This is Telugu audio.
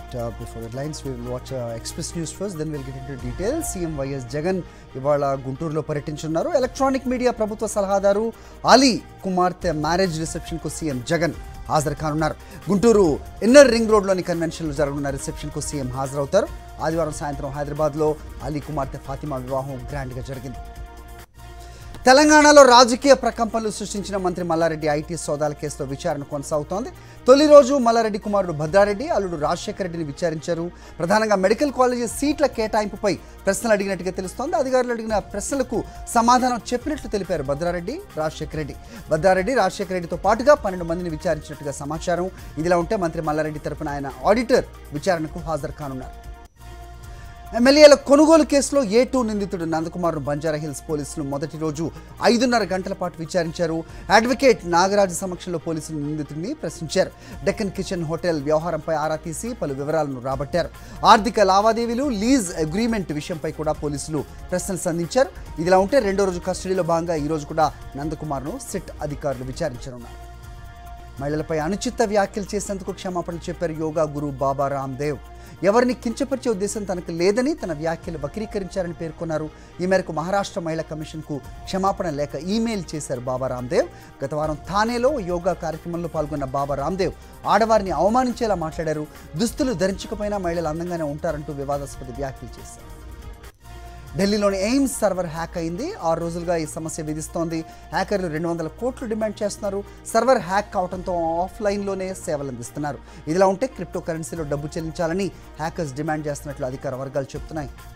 But uh, before the lines, we will watch uh, Express News first, then we'll get into details. CM YS Jagan ఇవాళ గుంటూరులో పర్యటించున్నారు ఎలక్ట్రానిక్ మీడియా ప్రభుత్వ సలహాదారు అలీ కుమార్తె మ్యారేజ్ రిసెప్షన్కు సీఎం జగన్ హాజరు కానున్నారు గుంటూరు ఇన్నర్ రింగ్ రోడ్లోని కన్వెన్షన్లో జరగనున్న రిసెప్షన్కు సీఎం హాజరవుతారు ఆదివారం సాయంత్రం హైదరాబాద్లో అలీ కుమార్తె ఫాతిమా వివాహం గ్రాండ్గా జరిగింది తెలంగాణలో రాజకీయ ప్రకంపనలు సృష్టించిన మంత్రి మల్లారెడ్డి ఐటీ సోదాల కేసులో విచారణ కొనసాగుతోంది తొలి రోజు మల్లారెడ్డి కుమారుడు భద్రారెడ్డి అల్లుడు రాజశేఖర రెడ్డిని విచారించారు ప్రధానంగా మెడికల్ కాలేజీ సీట్ల కేటాయింపుపై ప్రశ్నలు అడిగినట్టుగా తెలుస్తోంది అధికారులు అడిగిన ప్రశ్నలకు సమాధానం చెప్పినట్లు తెలిపారు భద్రారెడ్డి రాజశేఖర రెడ్డి భద్రారెడ్డి రాజశేఖర రెడ్డితో పాటుగా పన్నెండు మందిని విచారించినట్టుగా సమాచారం ఇదిలా ఉంటే మంత్రి మల్లారెడ్డి తరపున ఆయన ఆడిటర్ విచారణకు హాజరు కానున్నారు ఎమ్మెల్యేల కొనుగోలు కేసులో ఏ టూ నిందితుడు నందకుమార్ను బంజారా హిల్స్ పోలీసులు మొదటి రోజు ఐదున్నర గంటల పాటు విచారించారు అడ్వకేట్ నాగరాజు సమక్షంలో పోలీసులు నిందితుడిని ప్రశ్నించారు డెక్కన్ కిచెన్ హోటల్ వ్యవహారంపై ఆరా తీసి పలు వివరాలను రాబట్టారు ఆర్థిక లావాదేవీలు లీజ్ అగ్రిమెంట్ విషయంపై కూడా పోలీసులు ప్రశ్నలు సంధించారు ఇదిలా ఉంటే రెండో రోజు కస్టడీలో భాగంగా ఈ రోజు కూడా నందకుమార్ను సిట్ అధికారులు విచారించనున్నారు మహిళలపై అనుచిత వ్యాఖ్యలు చేసేందుకు క్షమాపణలు చెప్పారు యోగా గురు బాబా రామ్దేవ్ ఎవరిని కించపరిచే ఉద్దేశం తనకు లేదని తన వ్యాఖ్యలు వక్రీకరించారని పేర్కొన్నారు ఈ మేరకు మహారాష్ట్ర మహిళా కమిషన్కు క్షమాపణ లేఖ ఈమెయిల్ చేశారు బాబా రామ్దేవ్ గత వారం థానేలో యోగా కార్యక్రమంలో పాల్గొన్న బాబా రామ్దేవ్ ఆడవారిని అవమానించేలా మాట్లాడారు దుస్తులు ధరించకపోయినా మహిళలు అందంగానే ఉంటారంటూ వివాదాస్పద వ్యాఖ్యలు చేశారు ఢిల్లీలోని ఎయిమ్స్ సర్వర్ హ్యాక్ అయింది ఆరు రోజులుగా ఈ సమస్య విధిస్తోంది హ్యాకర్లు రెండు వందల కోట్లు డిమాండ్ చేస్తున్నారు సర్వర్ హ్యాక్ కావడంతో ఆఫ్లైన్లోనే సేవలు అందిస్తున్నారు ఇదిలా ఉంటే క్రిప్టో కరెన్సీలో డబ్బు చెల్లించాలని హ్యాకర్స్ డిమాండ్ చేస్తున్నట్లు అధికార వర్గాలు చెబుతున్నాయి